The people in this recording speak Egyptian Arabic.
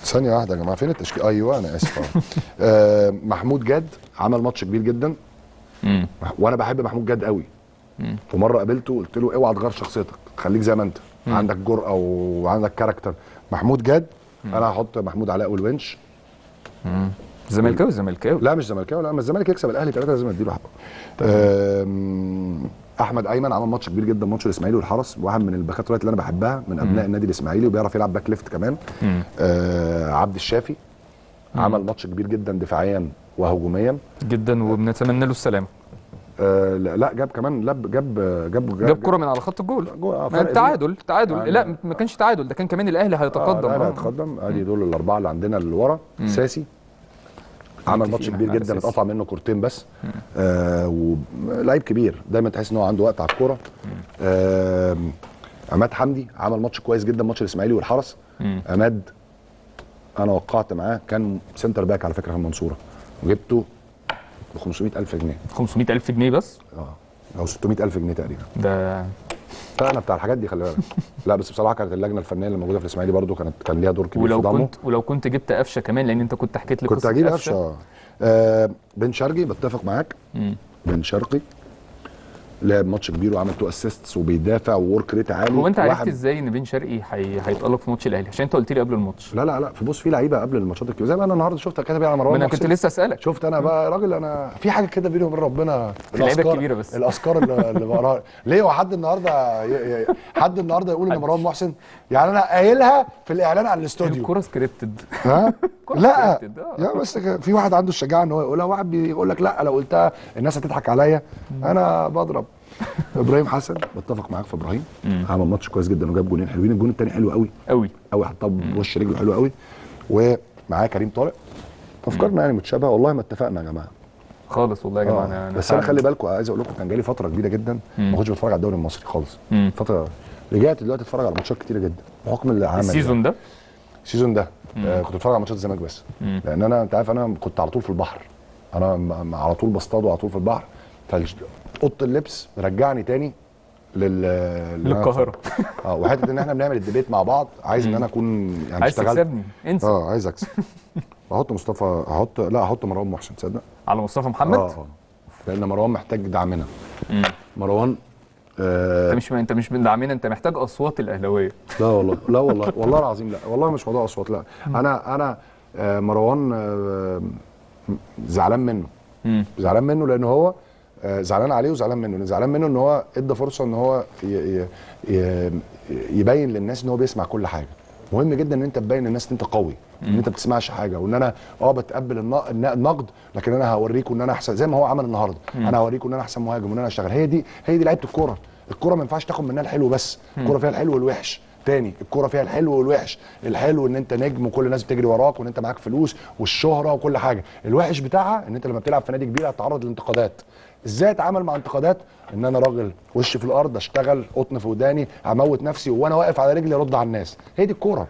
ثانيه واحده يا جماعه فين التشكيل ايوه انا اسف آه. آه محمود جاد عمل ماتش كبير جدا مم. وانا بحب محمود جاد قوي ومره قابلته قلت له اوعى تغير شخصيتك خليك زي ما انت عندك جرأه وعندك كاركتر محمود جاد انا هحط محمود علاء والونش زملكاوي زملكاوي لا مش زملكاوي لا اما الزمالك يكسب الاهلي ثلاثه لازم اديله حقه آم، احمد ايمن عمل ماتش كبير جدا ماتش الاسماعيلي والحرس واحد من الباكات الرايت اللي انا بحبها من ابناء النادي الاسماعيلي وبيعرف يلعب باك ليفت كمان آه عبد الشافي عمل ماتش كبير جدا دفاعيا وهجوميا جدا وبنتمنى له السلامه آه لا لا، جاب كمان لب جاب جاب جاب كرة من على خط الجول جول، آه، ما فرق تعادل تعادل يعني- لا ما كانش تعادل ده كان كمان الاهلي هيتقدم آه لا لا آه. هيتقدم ادي دول الاربعه اللي عندنا اللي ورا ساسي عمل ماتش متفقين كبير إحنا على جدا ساسي. اتقطع منه كورتين بس آه ولعيب كبير دايما تحس ان هو عنده وقت على الكوره آه عماد حمدي عمل ماتش كويس جدا ماتش الاسماعيلي والحرس عماد انا وقعت معاه كان سنتر باك على فكره في المنصوره وجبته ب 500000 جنيه 500000 جنيه بس اه او 600000 جنيه تقريبا ده فانا بتاع الحاجات دي خلي بالك لا بس بصراحه كانت اللجنه الفنيه اللي موجوده في الاسماعيلي برضو كانت كان ليها دور كبير ولو في ضمه كنت ولو كنت جبت قفشه كمان لان انت كنت حكيت لي كنت قصة هجيب قفشه آه بن شرقي بتفق معاك مم. بن شرقي لعب ماتش كبير وعمل تو اسيستس وبيدافع وورك ريت عالي هو انت عرفت واحد- ازاي ان بن شرقي هي... هيتالق في ماتش الاهلي عشان انت قلت لي قبل الماتش لا لا لا في بص في لعيبه قبل الماتشات الكبيره زي ما انا النهارده شفت كاتب على ما مروان انا كنت محسن. لسه اسالك شفت انا بقى يا راجل انا في حاجه كده بيني وبين ربنا في اللعيبة الأذكار- الكبيرة بس. الاذكار اللي, اللي بقراها ليه هو حد النهارده ي... ي... حد النهارده يقول ان مروان محسن يعني انا قايلها في الاعلان على الاستوديو الكوره سكريبتد ها كرة لا scripted، آه. يا بس ك- في واحد عنده الشجاعه ان هو يقولها واحد بيقول لك لا لو قلتها الناس هتضحك عليا انا بضرب ابراهيم حسن بتفق معاك في ابراهيم عمل ماتش كويس جدا وجاب جونين حلوين الجون الثاني حلو قوي قوي قوي حطها بوش رجله حلو قوي ومعاه كريم طارق افكارنا يعني متشابهه والله ما اتفقنا يا جماعه خالص والله يا جماعه آه. بس انا فعلاً- خلي بالكم عايز اقول لكم كان جالي فتره كبيره جدا ما كنتش بتفرج على الدوري المصري خالص مم. فتره رجعت دلوقتي اتفرج على ماتشات كتيره جدا بحكم العمل السيزون ده السيزون ده آه كنت بتفرج على ماتشات الزمالك بس مم. لان انا انت عارف انا كنت على طول في البحر انا م- م- على طول بصطاد وعلى طول في البحر فاوضه اللبس رجعني تاني لل لل- للقاهره اه وحته ان احنا بنعمل الديبيت مع بعض عايز ان انا اكون يعني عايز اشتغلت تكسبني انسى اه عايز اكسب احط مصطفى احط لا احط مروان محسن تصدق على مصطفى محمد اه اه لان مروان محتاج دعمنا مم. مروان آه انت مش انت مش من دعمنا انت محتاج اصوات الاهلاويه لا والله لا والله والله العظيم لا والله مش موضوع اصوات لا انا انا آه مروان آه زعلان منه مم. زعلان منه لان هو آه زعلان عليه وزعلان منه زعلان منه ان هو ادى فرصه ان هو ي- ي- ي- يبين للناس ان هو بيسمع كل حاجه مهم جدا ان انت تبين للناس ان انت قوي ان انت ما بتسمعش حاجه وان انا اه بتقبل الن- الن- النقد لكن انا هوريكم ان انا احسن زي ما هو عمل النهارده انا هوريكم ان انا احسن مهاجم وان انا اشتغل هي دي هي دي لعيبه الكوره الكوره ما ينفعش تاخد منها الحلو بس الكوره فيها الحلو والوحش تاني الكوره فيها الحلو والوحش الحلو ان انت نجم وكل الناس بتجري وراك وان انت معاك فلوس والشهره وكل حاجه الوحش بتاعها ان انت لما بتلعب في نادي كبير هتتعرض لانتقادات ازاي اتعامل مع انتقادات ان انا راجل وش في الارض اشتغل قطن في وداني اموت نفسي وانا واقف على رجلي ارد على الناس هي دي الكوره